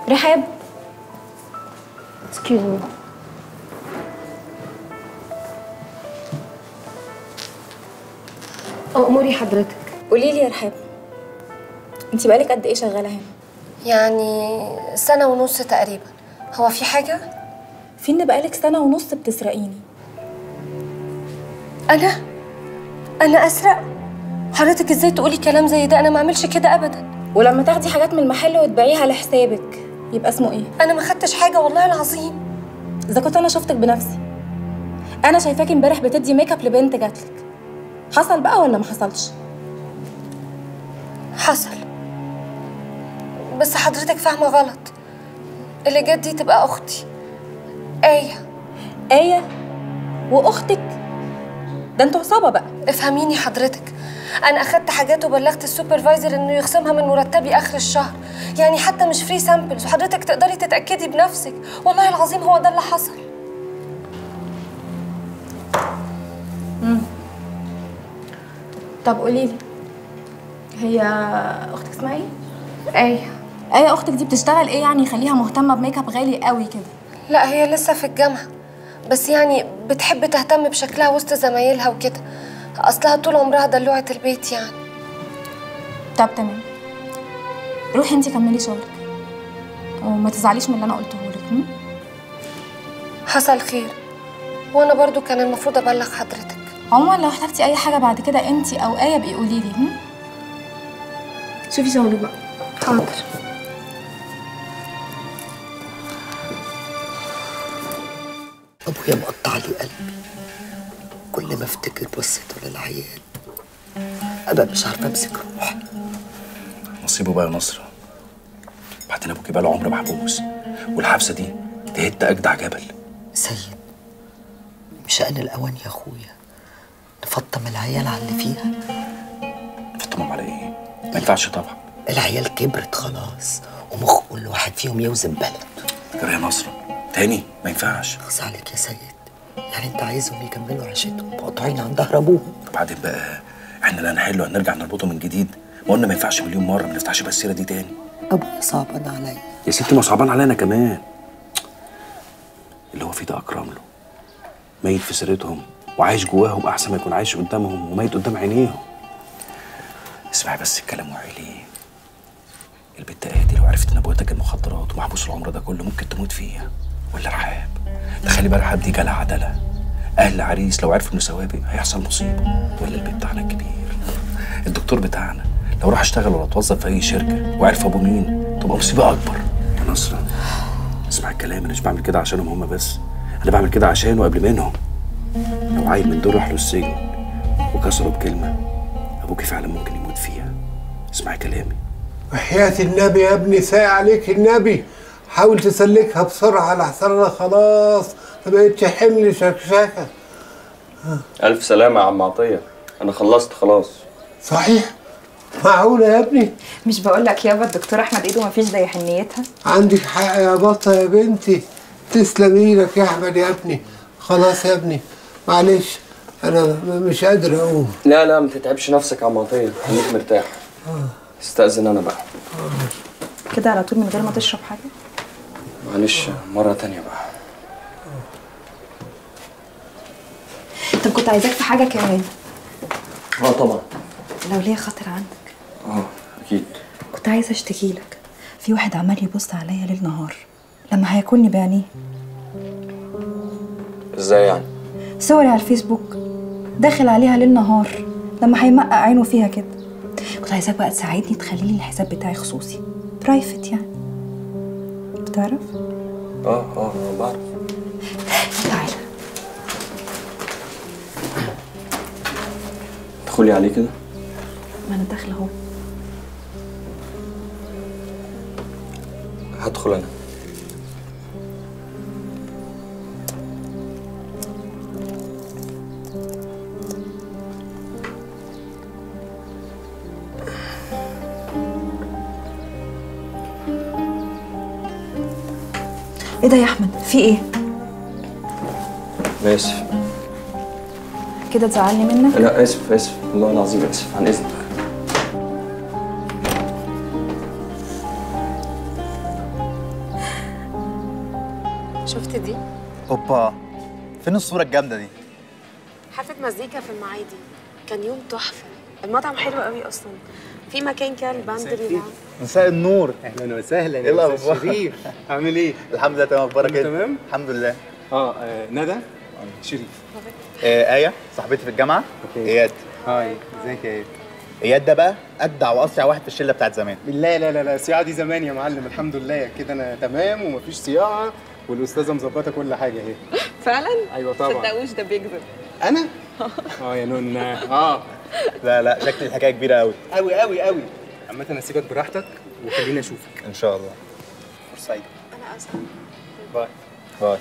رحاب excuse me أموري حضرتك قولي لي يا رحاب انت بقالك قد ايه شغاله هنا يعني سنة ونص تقريبا هو في حاجة؟ في ان بقالك سنه ونص بتسرقيني أنا؟ أنا أسرق؟ حضرتك إزاي تقولي كلام زي ده؟ أنا ما أعملش كده أبدا ولما تاخدي حاجات من المحل وتبيعيها لحسابك يبقى اسمه ايه أنا ما خدتش حاجة والله العظيم اذا كنت انا شفتك بنفسي انا شايفاكي امبارح بتدي ميك اب لبنت جاتلك حصل بقى ولا ما حصلش حصل بس حضرتك فاهمة غلط اللي جت دي تبقى أختي آية ايه واختك ده انتوا عصابه بقى افهميني حضرتك انا اخدت حاجات وبلغت السوبرفايزر انه يخصمها من مرتبي اخر الشهر يعني حتى مش فري سامبلز وحضرتك تقدري تتاكدي بنفسك والله العظيم هو ده اللي حصل طب قولي لي هي اختك اسمها ايه ايه ايه اختك دي بتشتغل ايه يعني يخليها مهتمه بميك اب غالي قوي كده لا هي لسه في الجامعه بس يعني بتحب تهتم بشكلها وسط زمايلها وكده اصلها طول عمرها دلوعه البيت يعني طب تمام روحي انت كملي شغلك وما تزعليش من اللي انا قلته لك هم؟ حصل خير وانا برضو كان المفروض ابلغ حضرتك عموما لو احتجتي اي حاجه بعد كده انت او ايه بقي قولي لي هم؟ شوفي شغلك بقى حاضر ابويا مقطع لي قلبي كل ما افتكر بصته للعيال انا مش عارفه امسك روحي نصيبه بقى يا نصر بعدين ابوكي بقى له عمر محبوس والحبسه دي تهد اجدع جبل سيد مش انا الاوان يا اخويا نفطم العيال على اللي فيها فطمهم على ايه ما ينفعش طبعا العيال كبرت خلاص ومخ كل واحد فيهم يوزن بلد يا نصر تاني ما ينفعش خلاص عليك يا سيد يعني انت عايزهم يكملوا عيشتهم مقطوعين عن ظهر ابوهم وبعدين بقى احنا لا نحله هنرجع نربطه من جديد وقلنا ما ينفعش مليون مره ما نفتحش بقى السيره دي تاني ابويا صعبان عليا يا ستي ما صعبان علينا كمان اللي هو فيه ده اكرم له ميت في سيرتهم وعايش جواهم احسن ما يكون عايش قدامهم وميت قدام عينيهم اسمعي بس الكلام وعيلي البت دي لو عرفت ان ابوها تاجر مخدرات ومحبوس العمر ده كله ممكن تموت فيها ولا رحاب تخلي بقى رحاب دي جالها عدله اهل العريس لو عرفوا انه سوابق هيحصل مصيبه ولا البيت بتاعنا الكبير الدكتور بتاعنا لو راح اشتغل ولا اتوظف في اي شركه وعرف ابوه مين تبقى مصيبه اكبر يا نصر اسمع الكلام انا مش بعمل كده عشانهم هم بس انا بعمل كده عشانه قبل منهم لو عيل من دول راح له السجن وكسره بكلمه ابوكي فعلا ممكن يموت فيها اسمعي كلامي وحياة النبي يا ابني ساء عليك النبي حاول تسلكها بسرعة لحسن أنا خلاص ما بقتش حمل شكشكة ألف سلامة يا عم عطية أنا خلصت خلاص صحيح معقولة يا ابني مش بقول لك يابا الدكتور احمد ايده مفيش زي حنيتها عندك حق يا بطة يا بنتي تسلم ايدك يا أحمد يا ابني خلاص يا ابني معلش أنا م- مش قادر أقوم لا لا ما تتعبش نفسك يا عم عطية خليك مرتاح استأذن أنا بقى كده على طول من غير ما تشرب حاجه معلش مرة تانية بقى طب كنت عايزاك في حاجه كمان اه طبعا لو ليا خاطر عندك اه أكيد كنت عايزه اشتكي لك في واحد عمال يبص عليا ليل نهار لما هياكلني بعينيه إزاي يعني؟ صوري على الفيسبوك داخل عليها ليل نهار لما هيمقع عينه فيها كده كنت عايزاك بقى تساعدني تخلي لي الحساب بتاعي خصوصي برايفت يعني بتعرف اه اه بعرف تعالى ادخلي عليه كده ما انا داخله اهو هدخل أنا ايه ده يا احمد في ايه أنا آسف كده تزعلني منك لا آسف آسف والله العظيم آسف عن إذنك شفت دي؟ اوبا فين الصورة الجامدة دي؟ حفلة مزيكا في المعادي كان يوم تحفة المطعم حلو قوي أصلا في مكان كده الباند بيلعب مساء النور اهلا وسهلا ايه يا الأخبار؟ أستاذ شريف عامل ايه؟ الحمد لله تمام اخبارك ايه؟ تمام؟ الحمد لله اه آه، ندى شريف آه آية صاحبتي في الجامعة أوكي. اياد هاي ازيك يا ايه؟ اياد ده بقى اجدع واسرع واحد في الشلة بتاعت زمان لا لا لا لا الصياعة دي زمان يا معلم الحمد لله كده انا تمام ومفيش صياعة والاستاذة مظبطة كل حاجة اهي فعلا؟ ايوه طبعا صدقوش ده بيكذب انا؟ اه يا نونا اه لا لا شكل الحكاية كبيرة قوي قوي قوي قوي عامة اسيبك براحتك وخليني اشوفك ان شاء الله فرصة سعيدة أنا أسف باي باي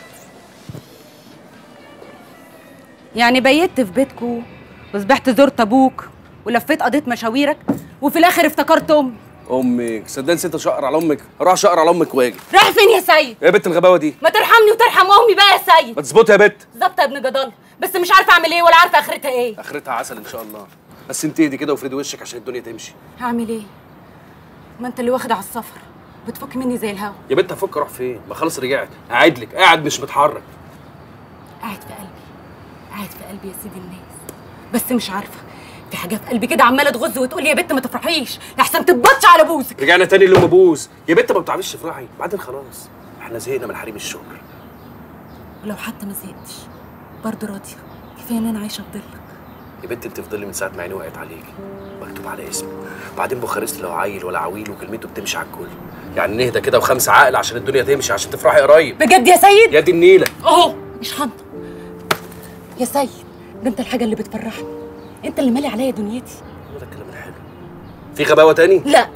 يعني بيت في بيتكو وسبحت زرت ابوك ولفيت قضيت مشاويرك وفي الاخر افتكرت امي امك صدقني نسيت اشقر على امك اروح اشقر على امك واجي رايح فين يا سيد ايه يا بنت الغباوه دي ما ترحمني وترحم امي بقى يا سيد ما تظبطي يا بنت ظبط يا ابن جدال بس مش عارفه اعمل ايه ولا عارفه اخرتها ايه اخرتها عسل ان شاء الله بس انت ايدي كده وافردي وشك عشان الدنيا تمشي هعمل ايه ما انت اللي واخد على السفر بتفك مني زي الهوا يا بنت هفك اروح فين ما خلاص رجعت قاعد لك قاعد مش متحرك قاعد في قلبي قاعد في قلبي يا سيدي الناس بس مش عارفه في حاجه في قلبي كده عماله تغز وتقول لي يا بنت ما تفرحيش لحسن تبطش على بوسك رجعنا تاني لام بوز يا بنت ما بتعرفيش تفرحي بعدين خلاص احنا زهقنا من حريم الشغل ولو حتى ما زهقتش برضه راضيه كفايه ان انا عايشه في ظلك يا بنت انت فضلي من ساعه ما عيني وقعت عليكي مكتوب على اسمي وبعدين بوخارست لو عيل ولا عويل وكلمته بتمشي على الكل يعني نهدى كده وخمسه عقل عشان الدنيا تمشي عشان تفرحي قريب بجد يا سيد يا دي النيله اهو مش هنطق يا سيد ده انت الحاجه اللي بتفرحني انت اللي مالي عليا دنيتي هو ده الكلام الحلو في غباوه تاني لا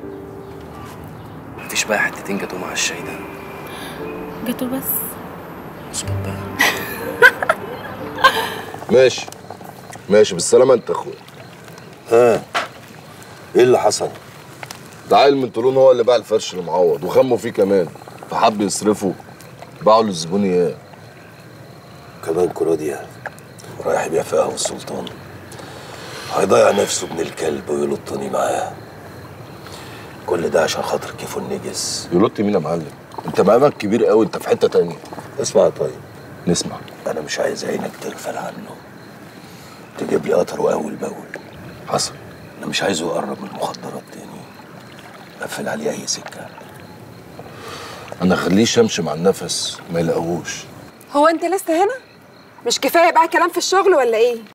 مفيش بقى حتتين جاتوا مع الشاي ده جاتو بس اظبط بقى ماشي ماشي بالسلامة انت اخويا ها ايه اللي حصل؟ ده عيل من طولون هو اللي باع الفرش المعوض وخموا فيه كمان فحب يصرفه باعوا للزبون اياه كمان كروديا رايح يبيع في قهوة السلطان هيضيع نفسه ابن الكلب ويلطني معاه كل ده عشان خاطر كيفه النجس يلط مين يا معلم؟ انت مقامك كبير قوي انت في حتة تانية اسمع يا طيب نسمع انا مش عايز عينك تغفل عنه تجيب لي قطره اول باول حصل انا مش عايزه يقرب من المخدرات تاني قفل عليه اي سكه انا اخليه يمشي مع النفس ما يلاقوش هو أنت لسه هنا؟ مش كفاية بقى كلام في الشغل ولا إيه؟